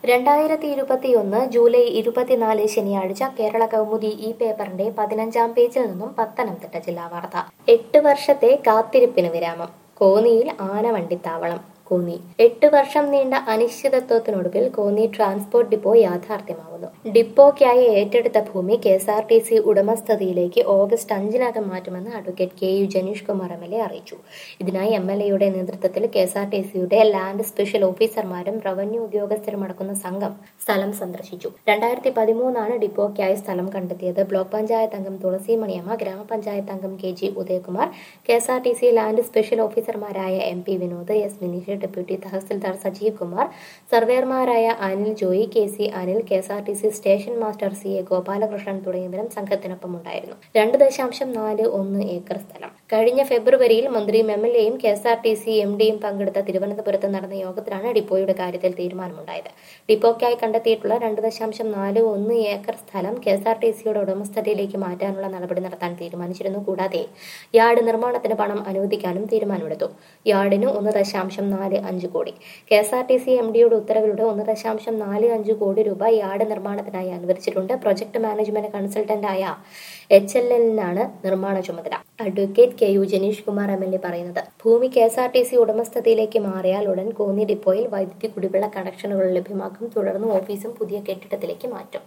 രണ്ടായിരത്തി ഇരുപത്തിയൊന്ന് ജൂലൈ ഇരുപത്തിനാല് ശനിയാഴ്ച കേരള കൗമുദി ഈ പേപ്പറിന്റെ പതിനഞ്ചാം പേജിൽ നിന്നും പത്തനംതിട്ട ജില്ലാ വാർത്ത എട്ട് വർഷത്തെ കാത്തിരിപ്പിന് വിരാമം കോന്നിയിൽ ആനവണ്ടിത്താവളം കോന്നി എട്ട് വർഷം നീണ്ട അനിശ്ചിതത്വത്തിനൊടുവിൽ കോന്നി ട്രാൻസ്പോർട്ട് ഡിപ്പോ യാഥാർത്ഥ്യമാവുന്നു ഡിപ്പോയ്ക്കായി ഏറ്റെടുത്ത ഭൂമി K S R T C ഉടമസ്ഥതയിലേക്ക് ഓഗസ്റ്റ് അഞ്ചിനകം മാറ്റുമെന്ന് advocate K U Janeesh Kumar M L A അറിയിച്ചു ഇതിനായി എം എൽ എയുടെ നേതൃത്വത്തിൽ കെ എസ് ആർ ടി സിയുടെ ലാൻഡ് സ്പെഷ്യൽ ഓഫീസർമാരും റവന്യൂ ഉദ്യോഗസ്ഥരും അടക്കുന്ന സംഘം സ്ഥലം സന്ദർശിച്ചു രണ്ടായിരത്തി പതിമൂന്നാണ് ഡിപ്പോയ്ക്കായി സ്ഥലം കണ്ടെത്തിയത് ബ്ലോക്ക് പഞ്ചായത്ത് അംഗം തുളസി മണിയമ്മ ഗ്രാമപഞ്ചായത്ത് അംഗം K G Udayakumar K S R T C land special ഓഫീസർമാരായ M P Vinod S Minish deputy tahsildar Sajeev Kumar സർവേയർമാരായ Anil Joy K C Anil K S R T C station master C A Gopalakrishnan തുടങ്ങിയവരും സംഘത്തിനൊപ്പം ഉണ്ടായിരുന്നു രണ്ട് ദശാംശം നാല് ഒന്ന് ഏക്കർ സ്ഥലം കഴിഞ്ഞ ഫെബ്രുവരിയിൽ മന്ത്രിയും എം എൽ എയും K S R T C M ഡിയും പങ്കെടുത്ത തിരുവനന്തപുരത്ത് നടന്ന യോഗത്തിലാണ് ഡിപ്പോയുടെ കാര്യത്തിൽ തീരുമാനമുണ്ടായത് ഡിപ്പോയ്ക്കായി കണ്ടെത്തിയിട്ടുള്ള രണ്ട് ദശാംശം നാല് ഒന്ന് ഏക്കർ സ്ഥലം കെ എസ് ആർ ടി സിയുടെ ഉടമസ്ഥതയിലേക്ക് മാറ്റാനുള്ള നടപടി നടത്താൻ തീരുമാനിച്ചിരുന്നു കൂടാതെ യാർഡ് നിർമ്മാണത്തിന് പണം അനുവദിക്കാനും തീരുമാനമെടുത്തു യാർഡിന് ഒന്ന് ദശാംശം നാല് അഞ്ച് കോടി K S R T C M ഡിയുടെ ഉത്തരവിലൂടെ ഒന്ന് ദശാംശം നാല് അഞ്ച് കോടി രൂപ യാർഡ് നിർമ്മാണത്തിനായി അനുവദിച്ചിട്ടുണ്ട് പ്രൊജക്ട് മാനേജ്മെന്റ് കൺസൾട്ടന്റായ എച്ച് എൽ എല്ലിനാണ് നിർമ്മാണ ചുമതല advocate K U Janeesh Kumar M L A പറയുന്നത് ഭൂമി K S R T C ഉടമസ്ഥതയിലേക്ക് മാറിയാൽ ഉടൻ കോന്നി ഡിപ്പോയിൽ വൈദ്യുതി കുടിവെള്ള കണക്ഷനുകൾ ലഭ്യമാക്കും തുടർന്ന് ഓഫീസും പുതിയ കെട്ടിടത്തിലേക്ക് മാറ്റും